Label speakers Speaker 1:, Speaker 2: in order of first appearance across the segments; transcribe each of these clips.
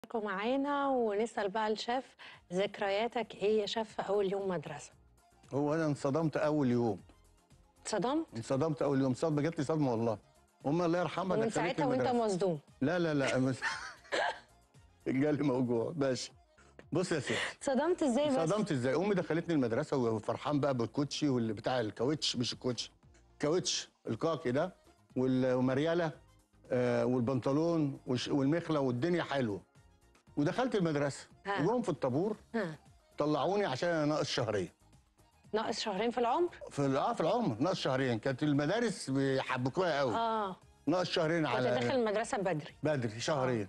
Speaker 1: تشاركوا معانا ونسال بقى الشيف ذكرياتك ايه يا شيف في اول يوم مدرسه
Speaker 2: هو انا انصدمت اول يوم
Speaker 1: اتصدمت
Speaker 2: انصدمت اول يوم صدمه جات لي صدمه والله امي الله يرحمها
Speaker 1: ومن
Speaker 2: دخلتني
Speaker 1: ساعتها وانت
Speaker 2: المدرسة.
Speaker 1: مصدوم
Speaker 2: لا لا لا مش جالي موجوع ماشي بص يا ستي
Speaker 1: اتصدمت ازاي بس
Speaker 2: صدمت ازاي امي دخلتني المدرسه وفرحان بقى بالكوتشي واللي بتاع الكاوتش مش الكوتشي كاوتش الكاكي ده وال- ومرياله آه والبنطلون والش- والمخله والدنيا حلوه ودخلت المدرسه
Speaker 1: ها.
Speaker 2: وجم في الطابور
Speaker 1: ها.
Speaker 2: طلعوني عشان انا ناقص شهرين
Speaker 1: ناقص شهرين في العمر
Speaker 2: في ال- اه في العمر ناقص شهرين كانت المدارس بيحبكوها قوي
Speaker 1: اه
Speaker 2: ناقص شهرين
Speaker 1: كنت
Speaker 2: على
Speaker 1: داخل المدرسه بدري
Speaker 2: بدري شهرين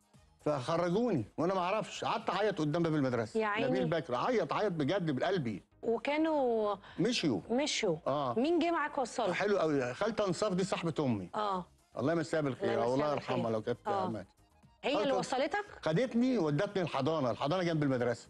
Speaker 2: فخرجوني وانا ما اعرفش قعدت اعيط قدام باب المدرسه
Speaker 1: يا عيني.
Speaker 2: نبيل بكر عيط عيط بجد بقلبي
Speaker 1: وكانوا
Speaker 2: مشيوا
Speaker 1: مشوا
Speaker 2: آه.
Speaker 1: مين جه معاك وصلك
Speaker 2: حلو قوي خالته انصاف دي صاحبه امي
Speaker 1: اه
Speaker 2: الله يمسيها بالخير
Speaker 1: الله يمسيها
Speaker 2: والله
Speaker 1: بالخير.
Speaker 2: يرحمها لو كانت
Speaker 1: آه.
Speaker 2: ماتت
Speaker 1: هي اللي
Speaker 2: خالته-
Speaker 1: وصلتك
Speaker 2: خدتني ودتني الحضانه الحضانه جنب المدرسه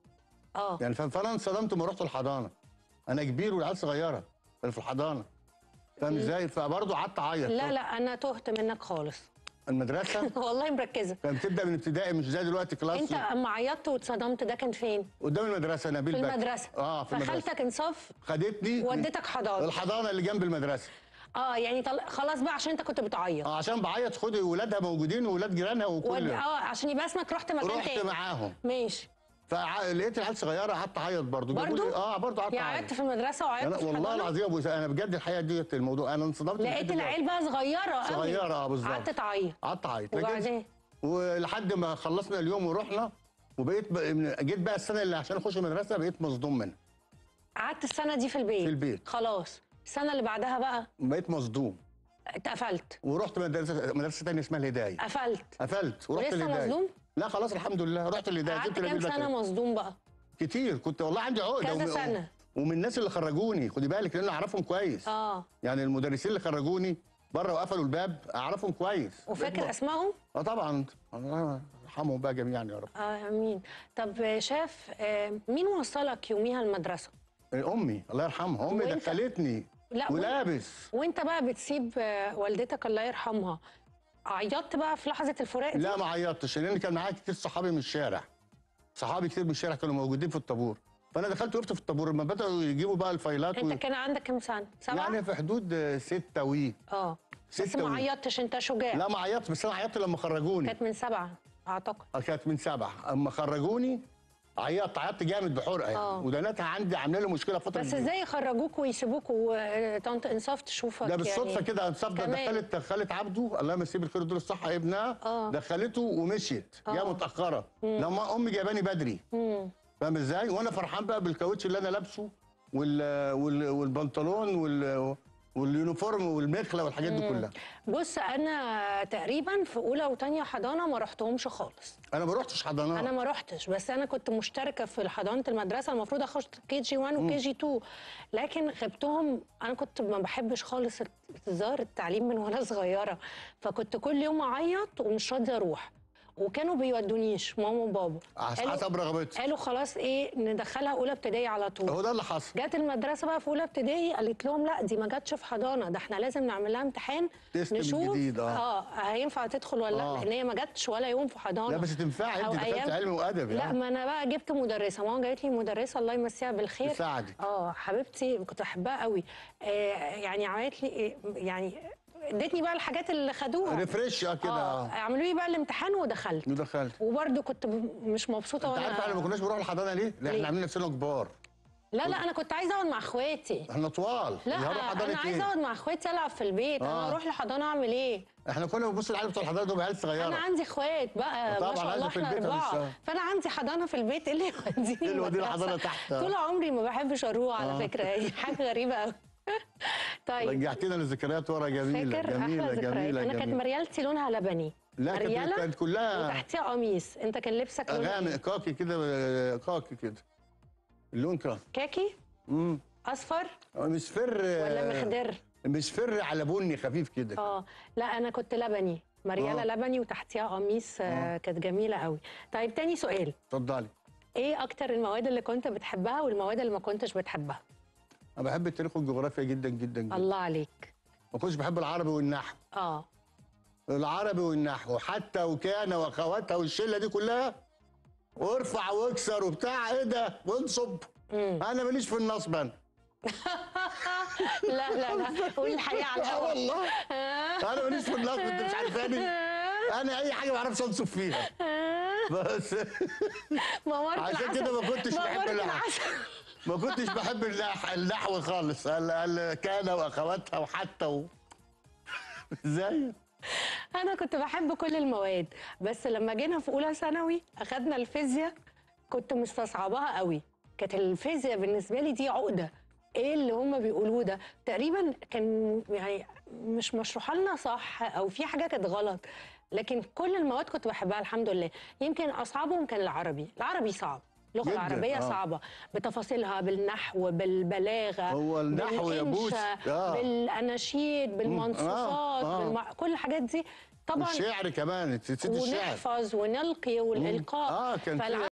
Speaker 1: اه
Speaker 2: يعني ف- فانا انصدمت لما رحت الحضانه انا كبير والعيال صغيره كانوا في الحضانه فاهم ازاي فبرضه قعدت اعيط
Speaker 1: لا لا انا تهت منك خالص
Speaker 2: المدرسه
Speaker 1: والله مركزه
Speaker 2: كانت بتبدا من ابتدائي مش زي دلوقتي كلاس
Speaker 1: انت اما عيطت واتصدمت ده كان فين
Speaker 2: قدام المدرسه نبيل
Speaker 1: في
Speaker 2: بكر
Speaker 1: المدرسه
Speaker 2: اه في المدرسه
Speaker 1: فخالتك انصاف
Speaker 2: خدتني
Speaker 1: ودتك حضانه
Speaker 2: الحضانه اللي جنب المدرسه
Speaker 1: اه يعني طل... خلاص بقى عشان انت كنت بتعيط
Speaker 2: اه عشان بعيط خدي ولادها موجودين وولاد جيرانها
Speaker 1: ود...
Speaker 2: وكل
Speaker 1: اه عشان يبقى اسمك رحت مكان
Speaker 2: رحت
Speaker 1: تاني
Speaker 2: معاهم
Speaker 1: ماشي
Speaker 2: فلقيت العيال صغيره قعدت اعيط برضه جابوا
Speaker 1: برضو؟
Speaker 2: لي- اه برضه قعدت
Speaker 1: يعني
Speaker 2: اعيط
Speaker 1: قعدت في المدرسه وعيطت
Speaker 2: انا
Speaker 1: في
Speaker 2: والله
Speaker 1: الحضانة؟
Speaker 2: العظيم يا ابو انا بجد الحقيقه ديت الموضوع انا انصدمت
Speaker 1: لقيت
Speaker 2: بجد
Speaker 1: العيل بقى صغيره قوي
Speaker 2: صغيره اه بالظبط
Speaker 1: قعدت تعيط
Speaker 2: قعدت اعيط لكن-
Speaker 1: وبعدين
Speaker 2: ولحد ما خلصنا اليوم ورحنا وبقيت بقى جيت بقى السنه اللي عشان اخش المدرسه بقيت مصدوم منها
Speaker 1: قعدت السنه دي في البيت
Speaker 2: في البيت.
Speaker 1: خلاص السنه اللي بعدها بقى
Speaker 2: بقيت مصدوم
Speaker 1: اتقفلت
Speaker 2: ورحت مدرسه مدرسه ثانيه اسمها الهدايه
Speaker 1: قفلت
Speaker 2: قفلت ورحت
Speaker 1: ولسه
Speaker 2: الهدايه
Speaker 1: مصدوم؟
Speaker 2: لا خلاص الحمد لله رحت الهدايه
Speaker 1: قعدت
Speaker 2: جبت
Speaker 1: كام
Speaker 2: نبيل
Speaker 1: سنه
Speaker 2: بكر.
Speaker 1: مصدوم بقى
Speaker 2: كتير كنت والله عندي عقده
Speaker 1: كذا
Speaker 2: وم-
Speaker 1: سنة.
Speaker 2: ومن الناس اللي خرجوني خدي بالك لان اعرفهم كويس
Speaker 1: اه
Speaker 2: يعني المدرسين اللي خرجوني بره وقفلوا الباب اعرفهم كويس
Speaker 1: وفاكر اسمائهم
Speaker 2: اه طبعا الله يرحمهم بقى جميعا يا رب
Speaker 1: اه امين طب شاف آه مين وصلك يوميها المدرسه
Speaker 2: امي الله يرحمها امي
Speaker 1: وإنت؟
Speaker 2: دخلتني
Speaker 1: لا،
Speaker 2: ولابس
Speaker 1: وانت بقى بتسيب آه والدتك الله يرحمها عيطت بقى في لحظه الفراق دي
Speaker 2: لا ما عيطتش لان كان معايا كتير صحابي من الشارع صحابي كتير من الشارع كانوا موجودين في الطابور فانا دخلت وقفت في الطابور لما بداوا يجيبوا بقى الفايلات
Speaker 1: انت كان عندك كام سنه سبعه
Speaker 2: يعني في حدود آه، ستة وي
Speaker 1: اه بس
Speaker 2: ستة
Speaker 1: ما
Speaker 2: وي.
Speaker 1: عيطتش انت شجاع
Speaker 2: لا ما عيطت بس انا عيطت لما خرجوني
Speaker 1: كانت من سبعه اعتقد
Speaker 2: آه، كانت من سبعة اما خرجوني عيطت عيطت جامد بحرقه يعني
Speaker 1: آه.
Speaker 2: ودناتها عندي عامله لي مشكله فتره
Speaker 1: بس
Speaker 2: كبيرة.
Speaker 1: ازاي يخرجوك ويسيبوك وطنط انصاف تشوفك
Speaker 2: ده بالصدفه
Speaker 1: يعني
Speaker 2: كده انصاف ده
Speaker 1: كمان.
Speaker 2: دخلت دخلت عبده الله يمسيه بالخير ويديله الصحه ابنها
Speaker 1: آه.
Speaker 2: دخلته ومشيت جايه
Speaker 1: آه.
Speaker 2: متاخره لما امي جايباني بدري
Speaker 1: مم.
Speaker 2: فاهم ازاي وانا فرحان بقى بالكاوتش اللي انا لابسه وال... وال... والبنطلون وال... واليونيفورم والمخله والحاجات دي كلها
Speaker 1: بص انا تقريبا في اولى وثانيه حضانه ما رحتهمش خالص
Speaker 2: انا ما رحتش حضانات
Speaker 1: انا ما رحتش بس انا كنت مشتركه في حضانه المدرسه المفروض اخش كي جي 1 وكي جي 2 لكن غبتهم انا كنت ما بحبش خالص الظاهر التعليم من وانا صغيره فكنت كل يوم اعيط ومش راضيه اروح وكانوا بيودونيش ماما وبابا
Speaker 2: عس-
Speaker 1: قالوا-
Speaker 2: حسب رغبتي
Speaker 1: قالوا خلاص ايه ندخلها اولى ابتدائي على طول
Speaker 2: هو ده اللي حصل
Speaker 1: جت المدرسه بقى في اولى ابتدائي قالت لهم لا دي ما جاتش في حضانه ده احنا لازم نعمل لها امتحان
Speaker 2: تيست
Speaker 1: نشوف
Speaker 2: جديد، آه.
Speaker 1: اه هينفع تدخل ولا لا
Speaker 2: آه.
Speaker 1: لان هي ما جاتش ولا يوم في حضانه
Speaker 2: لا بس تنفعي
Speaker 1: أو
Speaker 2: انت دخلت
Speaker 1: أيام-
Speaker 2: علم وادب
Speaker 1: لا
Speaker 2: يعني
Speaker 1: ما انا بقى جبت مدرسه ماما جابت لي مدرسه الله يمسيها بالخير
Speaker 2: تساعدك.
Speaker 1: اه حبيبتي كنت بحبها قوي آه يعني عملت لي إيه، يعني ادتني بقى الحاجات اللي خدوها
Speaker 2: ريفريش اه كده
Speaker 1: اه
Speaker 2: اه
Speaker 1: عملوا لي بقى الامتحان ودخلت
Speaker 2: ودخلت
Speaker 1: وبرده كنت ب- مش مبسوطه
Speaker 2: انت
Speaker 1: وانا
Speaker 2: عارف احنا ما كناش بنروح الحضانه ليه؟ لان
Speaker 1: ليه؟
Speaker 2: احنا عاملين نفسنا كبار
Speaker 1: لا لا انا كنت عايزه اقعد مع اخواتي
Speaker 2: احنا طوال
Speaker 1: لا
Speaker 2: يروحوا حضانه
Speaker 1: انا عايزه
Speaker 2: ايه؟
Speaker 1: اقعد مع اخواتي العب في البيت انا
Speaker 2: آه.
Speaker 1: اروح لحضانه اعمل ايه
Speaker 2: احنا كنا بنبص العيال بتوع الحضانه دول عيال صغيره
Speaker 1: انا عندي اخوات بقى
Speaker 2: طبعاً
Speaker 1: ما شاء
Speaker 2: عايزة
Speaker 1: الله
Speaker 2: في
Speaker 1: احنا
Speaker 2: البيت
Speaker 1: اربعه
Speaker 2: هنشتغل.
Speaker 1: فانا عندي حضانه في البيت إيه اللي يوديني
Speaker 2: إيه اللي يوديني
Speaker 1: المدرسة؟
Speaker 2: حضانة تحت؟
Speaker 1: طول عمري ما بحبش اروح على
Speaker 2: آه.
Speaker 1: فكره يعني حاجه غريبه قوي طيب
Speaker 2: رجعتنا للذكريات ورا جميله
Speaker 1: فاكر
Speaker 2: جميله
Speaker 1: احلى ذكريات
Speaker 2: جميله
Speaker 1: انا كانت
Speaker 2: جميله
Speaker 1: مريالتي لونها لبني
Speaker 2: لا كانت
Speaker 1: مريالة
Speaker 2: كانت كلها
Speaker 1: وتحتيها قميص انت كان لبسك لون
Speaker 2: غامق
Speaker 1: إيه؟
Speaker 2: كاكي كده آه، كاكي كده اللون كان
Speaker 1: كاكي
Speaker 2: امم
Speaker 1: اصفر
Speaker 2: مصفر
Speaker 1: ولا
Speaker 2: آه،
Speaker 1: مخضر
Speaker 2: مصفر على بني خفيف كده
Speaker 1: اه لا انا كنت لبني مريالة
Speaker 2: آه.
Speaker 1: لبني وتحتيها قميص آه. كانت جميله قوي طيب تاني سؤال
Speaker 2: اتفضلي
Speaker 1: ايه اكتر المواد اللي كنت بتحبها والمواد اللي ما كنتش بتحبها
Speaker 2: انا بحب التاريخ والجغرافيا جدا جدا جدا
Speaker 1: الله عليك
Speaker 2: ما كنتش بحب العربي والنحو
Speaker 1: اه
Speaker 2: العربي والنحو حتى وكان واخواتها والشله دي كلها وارفع واكسر وبتاع ايه ده وانصب انا ماليش في النصب انا
Speaker 1: لا لا لا قول الحقيقه على
Speaker 2: اه
Speaker 1: الهواء
Speaker 2: والله انا ماليش في النصب انت مش عارفاني انا اي حاجه ما اعرفش انصب فيها بس
Speaker 1: ممرت
Speaker 2: عشان
Speaker 1: العسل.
Speaker 2: كده ما كنتش بحب
Speaker 1: ممرت
Speaker 2: النحو.
Speaker 1: العسل.
Speaker 2: ما كنتش بحب النح- النحو خالص ال- ال- كان واخواتها وحتى و... ازاي
Speaker 1: انا كنت بحب كل المواد بس لما جينا في اولى ثانوي اخدنا الفيزياء كنت مستصعباها قوي كانت الفيزياء بالنسبه لي دي عقده ايه اللي هم بيقولوه ده تقريبا كان يعني مش مشروحه لنا صح او في حاجه كانت غلط لكن كل المواد كنت بحبها الحمد لله يمكن اصعبهم كان العربي العربي صعب اللغه
Speaker 2: جداً،
Speaker 1: العربيه
Speaker 2: آه.
Speaker 1: صعبه بتفاصيلها بالنحو بالبلاغه
Speaker 2: هو النحو يا بوس،
Speaker 1: بالإنشاء،
Speaker 2: آه.
Speaker 1: بالاناشيد بالمنصوصات
Speaker 2: آه.
Speaker 1: بالمع... كل الحاجات دي طبعا
Speaker 2: والشعر كمان نسيت الشعر
Speaker 1: ونحفظ ونلقي والالقاء
Speaker 2: آه، كان في
Speaker 1: فالعربي